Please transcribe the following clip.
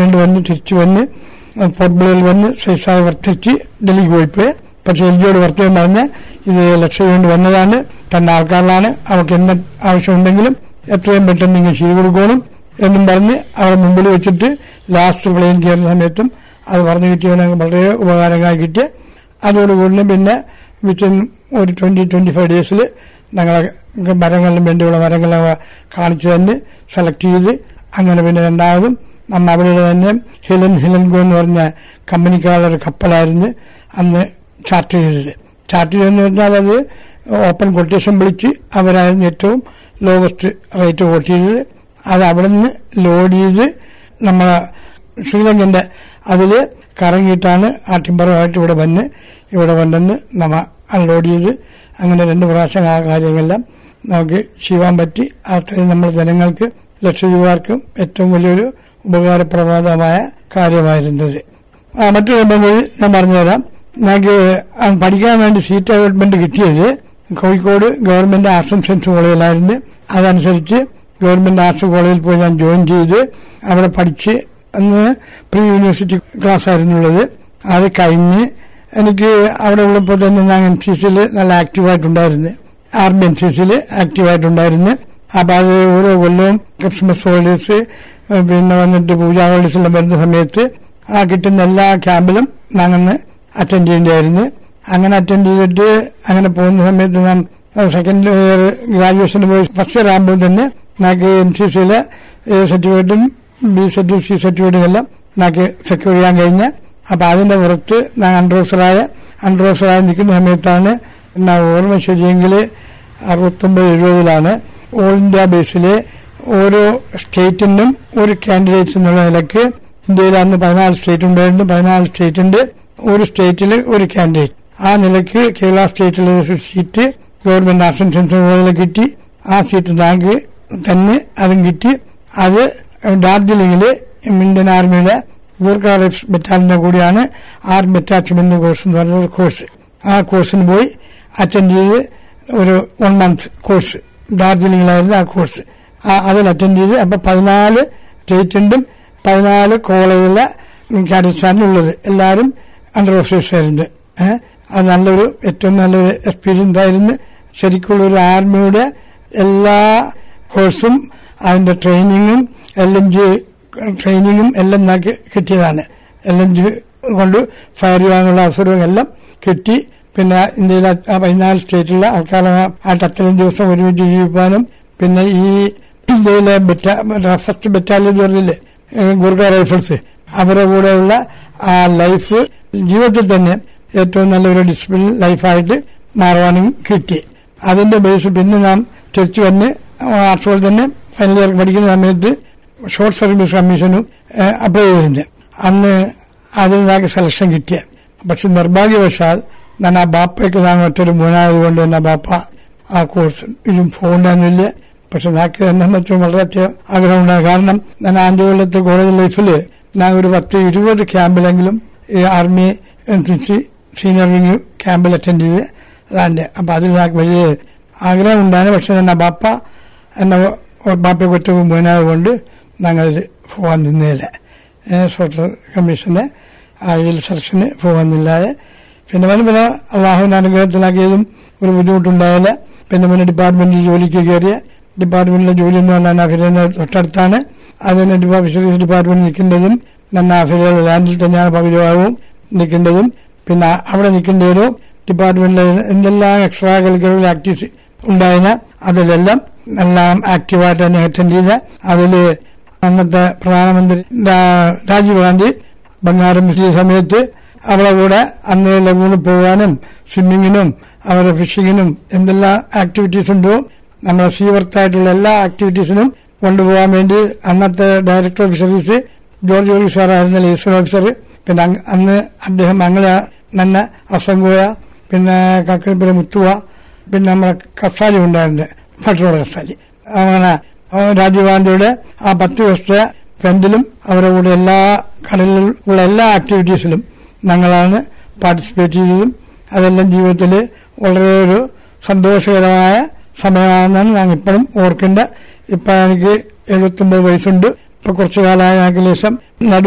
കൊണ്ട് വന്ന് തിരിച്ചു വന്ന് പോർട്ട് വന്ന് സൈസായി വർദ്ധിച്ച് ഡൽഹിക്ക് പോയിപ്പോയി പക്ഷെ എൽ ജിയോട് വർത്തകം പറഞ്ഞ് ഇത് ലക്ഷ്യം കൊണ്ട് വന്നതാണ് തന്റെ ആൾക്കാരിലാണ് അവർക്ക് എന്ത് ആവശ്യമുണ്ടെങ്കിലും എത്രയും പെട്ടെന്ന് ഇങ്ങനെ ചെയ്തു കൊടുക്കണം എന്നും പറഞ്ഞ് അവരുടെ മുമ്പിൽ വെച്ചിട്ട് ലാസ്റ്റ് പ്ലെയിൻ കയറുന്ന സമയത്തും അത് പറഞ്ഞു കിട്ടിയവനെ വളരെ ഉപകാരമായി കിട്ടി അതോടുകൂടി പിന്നെ വിത്തിൻ ഒരു ട്വന്റി ട്വന്റി ഫൈവ് ഡേയ്സിൽ ഞങ്ങളെ മരങ്ങളിലും വേണ്ടിയുള്ള മരങ്ങളെ കാണിച്ചു തന്നെ സെലക്ട് ചെയ്ത് അങ്ങനെ പിന്നെ രണ്ടാമതും നമ്മ അവരുടെ തന്നെ ഹിലൻ ഹിലൻഗോ എന്ന് പറഞ്ഞ കമ്പനിക്കാരുടെ ഒരു കപ്പലായിരുന്നു അന്ന് ചാർട്ട് ചെയ്തത് ചാർട്ട് ചെയ്തെന്ന് പറഞ്ഞാൽ അത് ഓപ്പൺ കൊട്ടേഷൻ വിളിച്ച് അവരായിരുന്നു ഏറ്റവും ലോവസ്റ്റ് റേറ്റ് വോട്ട് ചെയ്തത് അത് അവിടെ നിന്ന് ലോഡ് ചെയ്ത് നമ്മളെ ശ്രീലങ്കന്റെ അതിൽ കറങ്ങിയിട്ടാണ് ആ ടിമ്പറുമായിട്ട് ഇവിടെ വന്ന് ഇവിടെ വന്നെന്ന് നമ്മ അൺലോഡ് ചെയ്ത് അങ്ങനെ രണ്ട് പ്രാവശ്യം ആ കാര്യങ്ങളെല്ലാം നമുക്ക് ചെയ്യാൻ പറ്റി അത്രയും നമ്മൾ ജനങ്ങൾക്ക് ലക്ഷദ്വീപുകാർക്കും ഏറ്റവും വലിയൊരു ഉപകാരപ്രദമായ കാര്യമായിരുന്നത് ആ, മറ്റു സംഭവം കൂടി ഞാൻ പറഞ്ഞുതരാം ഞങ്ങൾക്ക് പഠിക്കാൻ വേണ്ടി സീറ്റ് അലോട്ട്മെന്റ് കിട്ടിയത് Kozhikode government arts and science കോളേജിലായിരുന്നു അതനുസരിച്ച് ഗവൺമെന്റ് ആർട്സ് കോളേജിൽ പോയി ഞാൻ ജോയിൻ ചെയ്ത് അവിടെ പഠിച്ച് അന്ന് പ്രീ യൂണിവേഴ്സിറ്റി ക്ലാസ് ആയിരുന്നുള്ളത് അത് കഴിഞ്ഞ് എനിക്ക് അവിടെ ഉള്ളപ്പോൾ തന്നെ ഞാൻ എൻ സി സിയിൽ നല്ല ആക്റ്റീവായിട്ടുണ്ടായിരുന്നു ആർമി എൻ സി സിയിൽ ആക്റ്റീവായിട്ടുണ്ടായിരുന്നു അപ്പൊ അത് ഓരോ കൊല്ലവും ക്രിസ്മസ് ഹോളിഡേസ് പിന്നെ വന്നിട്ട് പൂജാ ഹോളിഡേസ് എല്ലാം വരുന്ന സമയത്ത് ആ കിട്ടുന്ന എല്ലാ ക്യാമ്പിലും ഞങ്ങൾ അറ്റൻഡ് ചെയ്യേണ്ടിയായിരുന്നു അങ്ങനെ അറ്റൻഡ് ചെയ്തിട്ട് അങ്ങനെ പോകുന്ന സമയത്ത് ഞാൻ സെക്കൻഡ് ഇയർ ഗ്രാജുവേഷന് പോയി ഫസ്റ്റ് ഇയർ ആകുമ്പോൾ തന്നെ ഞങ്ങൾക്ക് എൻ സി സിയിലെ സർട്ടിഫിക്കറ്റും ബി സർട്ടിഫിക്കറ്റ് സി സർട്ടിഫിക്കറ്റും എല്ലാം ഞങ്ങൾക്ക് സെക്യൂർ ചെയ്യാൻ കഴിഞ്ഞ അപ്പൊ അതിന്റെ പുറത്ത് ഞാൻ അൺറോസറായ അൺറോസറായി നിൽക്കുന്ന സമയത്താണ് എന്നാ ഓർമ്മ ശരിയെങ്കിൽ അറുപത്തൊമ്പത് എഴുപതിലാണ് ഓൾ ഇന്ത്യ ബേസിലെ ഓരോ സ്റ്റേറ്റിനും ഒരു കാൻഡിഡേറ്റ്സ് എന്നുള്ള നിലക്ക് ഇന്ത്യയിൽ അന്ന് പതിനാല് സ്റ്റേറ്റ് ഉണ്ടായിരുന്നു പതിനാല് സ്റ്റേറ്റിന്റെ ഒരു സ്റ്റേറ്റിൽ ഒരു കാൻഡിഡേറ്റ് ആ നിലയ്ക്ക് കേരള സ്റ്റേറ്റിലെ ഒരു seat government arts and science കോളേജിൽ കിട്ടി ആ സീറ്റ് ഞങ്ങൾക്ക് തന്നെ അതും കിട്ടി അത് ഡാർജിലിംഗില് ഇന്ത്യൻ ആർമിയിലെ ഗൂർഖ റൈഫ്സ് ബറ്റാലിന്റെ കൂടിയാണ് ആർമി അറ്റാച്ച്മെന്റ് കോഴ്സ് എന്ന് പറഞ്ഞ ഒരു കോഴ്സ് ആ കോഴ്സിന് പോയി അറ്റൻഡ് ചെയ്ത് ഒരു വൺ മന്ത് കോഴ്സ് ഡാർജിലിംഗിലായിരുന്നു ആ കോഴ്സ് ആ- അതിൽ അറ്റൻഡ് ചെയ്ത് അപ്പൊ പതിനാല് സ്റ്റേറ്റിന്റും പതിനാല് കോളേജിലെ കാഡറ്റ്സാണ് ഉള്ളത് എല്ലാവരും അണ്ടർ ഓഫീസേഴ്സ് ആയിരുന്നു ഏഹ് അത് നല്ലൊരു ഏറ്റവും നല്ലൊരു എക്സ്പീരിയൻസ് ആയിരുന്നു ശരിക്കുള്ള ഒരു ആർമിയുടെ എല്ലാ കോഴ്സും അതിന്റെ ട്രെയിനിങ്ങും എൽ എൻ ജി ട്രെയിനിങ്ങും എല്ലാം നമുക്ക് കിട്ടിയതാണ് എൽ എൻ ജി കൊണ്ട് ഫയർ ചെയ്യാനുള്ള അവസരവും എല്ലാം കിട്ടി പിന്നെ ഇന്ത്യയിലെ ആ പതിനാല് സ്റ്റേറ്റിലെ ആൾക്കാരെ ആയിട്ട് അത്രയും ദിവസം ഒരുമിച്ച് ജീവിക്കാനും പിന്നെ ഈ ഇന്ത്യയിലെ ഫസ്റ്റ് ബറ്റാലിയൻ എന്ന് പറഞ്ഞില്ലേ ഏഹ് ഗുർഗ റൈഫിൾസ് അവരുടെ കൂടെയുള്ള ആ ലൈഫ് ജീവിതത്തിൽ തന്നെ ഏറ്റവും നല്ലൊരു ഡിസിപ്ലിൻ ലൈഫായിട്ട് മാറുവാനും കിട്ടി അതിന്റെ ബേസ് പിന്നെ നാം തിരിച്ചു വന്ന് ആർട്സുകൾ തന്നെ ഫൈനൽ ഇയർ പഠിക്കുന്ന സമയത്ത് ഷോർട്ട് സർവീസ് കമ്മീഷനും അപ്ലൈ ചെയ്തിരുന്നു അന്ന് അതിൽ ഞങ്ങൾക്ക് സെലക്ഷൻ കിട്ടിയ പക്ഷെ നിർഭാഗ്യവശാൽ ഞാൻ ആ ബാപ്പയ്ക്ക് ഞാൻ മറ്റൊരു മോനായതുകൊണ്ട് തന്നെ ബാപ്പ ആ കോഴ്സ് ഇതും പോകണ്ടെന്നില്ല പക്ഷെ ഞങ്ങൾക്ക് എന്നെ വെച്ചും വളരെ ആഗ്രഹമുണ്ടായി കാരണം ഞാൻ ആദ്യ കൊല്ലത്തെ കോളേജ് ലൈഫിൽ ഞാൻ ഒരു പത്ത് ഇരുപത് ക്യാമ്പിലെങ്കിലും ഈ army N C C senior wing ക്യാമ്പിൽ അറ്റൻഡ് ചെയ്ത് അതാണ്ട് അപ്പൊ അതിൽ ഞങ്ങൾക്ക് വലിയ ആഗ്രഹം ഉണ്ടായിരുന്നു പക്ഷെ തന്നെ ബാപ്പ എന്നെ ബാപ്പയെ കുറ്റവും മോനായതുകൊണ്ട് ഞങ്ങൾ പോകാൻ നിന്നില്ല സോട്ടർ കമ്മീഷന് ഇതിൽ സെലക്ഷന് പോകുന്നില്ലാതെ പിന്നെ പിന്നെ പിന്നെ അള്ളാഹുവിന്റെ അനുഗ്രഹത്തിലാക്കിയതും ഒരു ബുദ്ധിമുട്ടുണ്ടായില്ല പിന്നെ പിന്നെ ഡിപ്പാർട്ട്മെന്റിൽ ജോലിക്ക് കയറിയ ഡിപ്പാർട്ട്മെന്റിലെ ജോലി എന്ന് പറഞ്ഞാൽ അഫിലിന്റെ തൊട്ടടുത്താണ് അതിന് ഡിപ്പാ- ഫിഷറീസ് ഡിപ്പാർട്ട്മെന്റ് നിൽക്കേണ്ടതും നന്ന അഫിലിയുടെ ലാൻഡിൽ തന്നെയാണ് പകുതിഭാഗവും നിൽക്കേണ്ടതും പിന്നെ അവിടെ നിൽക്കേണ്ടവരും ഡിപ്പാർട്ട്മെന്റിലെ എന്തെല്ലാം എക്സ്ട്രാ കരിക്കുലർ ആക്ടിവിറ്റി ഉണ്ടായിരുന്ന അതിലെല്ലാം എല്ലാം ആക്റ്റീവായിട്ട് തന്നെ അറ്റൻഡ് ചെയ്ത അതില് അന്നത്തെ പ്രധാനമന്ത്രി രാ- രാജീവ് ഗാന്ധി ബംഗാരം ഈ സമയത്ത് അവളെ കൂടെ അന്ന് ലഗൂണിൽ പോകാനും സ്വിമ്മിങ്ങിനും അവരുടെ ഫിഷിങ്ങിനും എന്തെല്ലാം ആക്ടിവിറ്റീസ് ഉണ്ടോ നമ്മുടെ സീവർത്തായിട്ടുള്ള എല്ലാ ആക്ടിവിറ്റീസിനും കൊണ്ടുപോകാൻ വേണ്ടി അന്നത്തെ director of fisheries George George സാറായിരുന്ന ലീസൺ ഓഫീസർ പിന്നെ അങ്- അന്ന് അദ്ദേഹം അങ്ങനെ തന്നെ അസംഗോയ പിന്നെ കക്കിളിപ്പുര മുത്തുവ പിന്നെ നമ്മളെ കസാലി ഉണ്ടായിരുന്നു പെട്രോൾ കസാലി അങ്ങനെ ആ രാജീവ് ഗാന്ധിയുടെ ആ പത്ത് ദിവസത്തെ ഫ്രണ്ടിലും അവരുടെ കൂടെ എല്ലാ കടലിൽ ഉള്ള എല്ലാ ആക്ടിവിറ്റീസിലും ഞങ്ങളാണ് പാർട്ടിസിപ്പേറ്റ് ചെയ്തതും അതെല്ലാം ജീവിതത്തിൽ വളരെ ഒരു സന്തോഷകരമായ സമയമാണെന്നാണ് ഞാൻ ഇപ്പോഴും ഓർക്കേണ്ട ഇപ്പൊ എനിക്ക് എഴുപത്തൊമ്പത് വയസ്സുണ്ട് ഇപ്പൊ കുറച്ചു കാലമായ ഞങ്ങൾക്ക് ശേഷം നടു